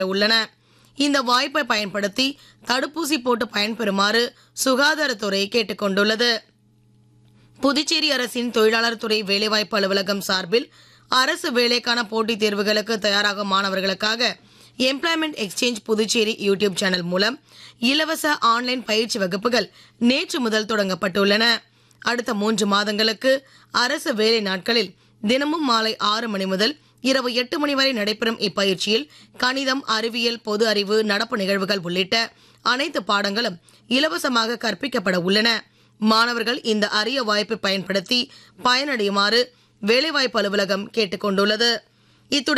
உள்ளன இந்த வாய்ப்பை பயன்படுத்தி தடுப்பூசி போட்டு பயன்பெறுமாறு சுகாதாரத்துறை கேட்டுக்கொண்டுள்ளது புதுச்சேரி அரசின் தொழிலாளர் துறை வேலைவாய்ப்பு அலுவலகம் சார்பில் அரசு வேலைக்கான போட்டித் தேர்வுகளுக்கு தயாராகும் மாணவர்களுக்காக employment exchange Puducherry YouTube channel மூலம் இலவச ஆன்லைன் பயிற்சி வகுப்புகள் நேற்று முதல் தொடங்கப்பட்டுள்ளன அடுத்த மூன்று மாதங்களுக்கு அரசு வேலை நாட்களில் தினமும் மாலை ஆறு மணி முதல் இரவு எட்டு மணி வரை நடைபெறும் இப்பயிற்சியில் கணிதம் அறிவியல் பொது அறிவு நடப்பு நிகழ்வுகள் உள்ளிட்ட அனைத்து பாடங்களும் இலவசமாக கற்பிக்கப்பட உள்ளன மாணவர்கள் இந்த அரிய வாய்ப்பை பயன்படுத்தி பயனடையுமாறு வேலைவாய்ப்பு அலுவலகம் கேட்டுக்கொண்டுள்ளது இத்துடன்